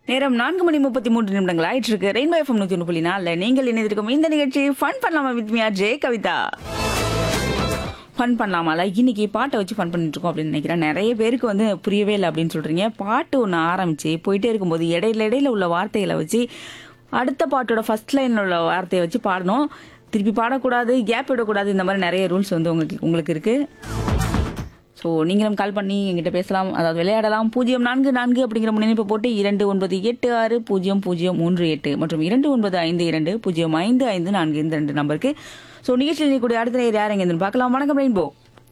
நேரம் நான்கு மணி முப்பத்தி மூன்று நிமிடங்கள் ஆயிட்டு இருக்கு ரெயின்போ எஃப்எம் நூத்தி ஒன்று புள்ளி நாலில் நீங்கள் இணைந்திருக்கும் இந்த நிகழ்ச்சி ஃபன் பண்ணலாமா with Miya J Kavitha fun பண்ணலாமால இன்னைக்கு பாட்டை வச்சு ஃபன் பண்ணிட்டு இருக்கோம் அப்படின்னு நினைக்கிறேன் நிறைய பேருக்கு வந்து புரியவே இல்லை அப்படின்னு சொல்றீங்க பாட்டு ஒன்று ஆரம்பிச்சு போயிட்டே இருக்கும்போது இடையில இடையில உள்ள வார்த்தைகளை வச்சு அடுத்த பாட்டோட ஃபர்ஸ்ட் லைன்ல உள்ள வார்த்தையை வச்சு பாடணும் திருப்பி பாடக்கூடாது கேப் விடக்கூடாது இந்த மாதிரி நிறைய ரூல்ஸ் வந்து உங்களுக்கு உங்களுக்கு இருக்கு ஸோ நீங்களும் கால் பண்ணி எங்கிட்ட பேசலாம் அதாவது விளையாடலாம் பூஜ்ஜியம் நான்கு நான்கு அப்படிங்கிற முன்னிணைப்பு போட்டு இரண்டு ஒன்பது எட்டு ஆறு பூஜ்ஜியம் பூஜ்ஜியம் மூன்று எட்டு மற்றும் இரண்டு ஒன்பது ஐந்து இரண்டு பூஜ்ஜியம் ஐந்து ஐந்து நான்கு இந்த ரெண்டு நம்பருக்கு ஸோ நிகழ்ச்சியில் கூடிய அடுத்த நேர் யார் எங்க பார்க்கலாம் வணக்கம் ரெயின்போ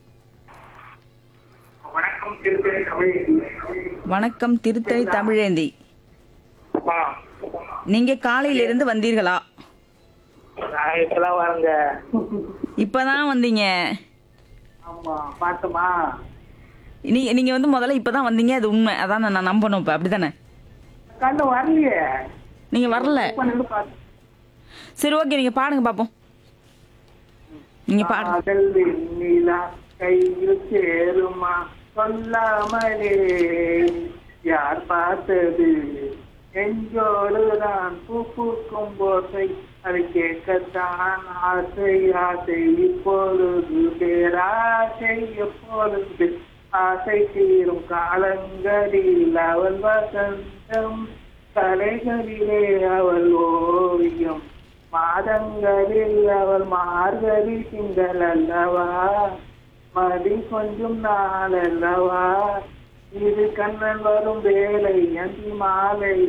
வணக்கம் திருப்பதி தமிழ் வணக்கம் திருத்தணி தமிழேந்தி அப்பா நீங்க காலையிலிருந்து வந்தீர்களா நான் இப்பதான் வரங்க இப்பதான் வந்தீங்க ஆமா பாட்டுமா நீ நீங்க வந்து முதல்ல இப்பதான் வந்தீங்க அது உண்மை அதான் நான் நம்பணும் இப்ப அப்படிதானே கண்ணு வரலையே நீங்க வரல பண்ணு பாட்டு சரி ஓகே நீங்க பாடுங்க பாப்போம் நீங்க பாடுங்க காதல் வெண்ணிலா கையில் சேருமா சொல்லாமலே யார் பார்த்தது நெஞ்சோடு நான் பூ பூக்கும் போதை அதை கேட்கத்தான் ஆசை ஆசை இப்பொழுது பேராசை எப்பொழுது ஆசை தீரும் காலங்களில் அவள் வசந்தம் கலைகளிலே அவள் ஓவியம் மாதங்களில் அவள் மார்கழி திங்கள் அல்லவா மதி கொஞ்சம் நாள் அல்லவா இது கண்ணன் வரும் வேலை அந்தி மாலை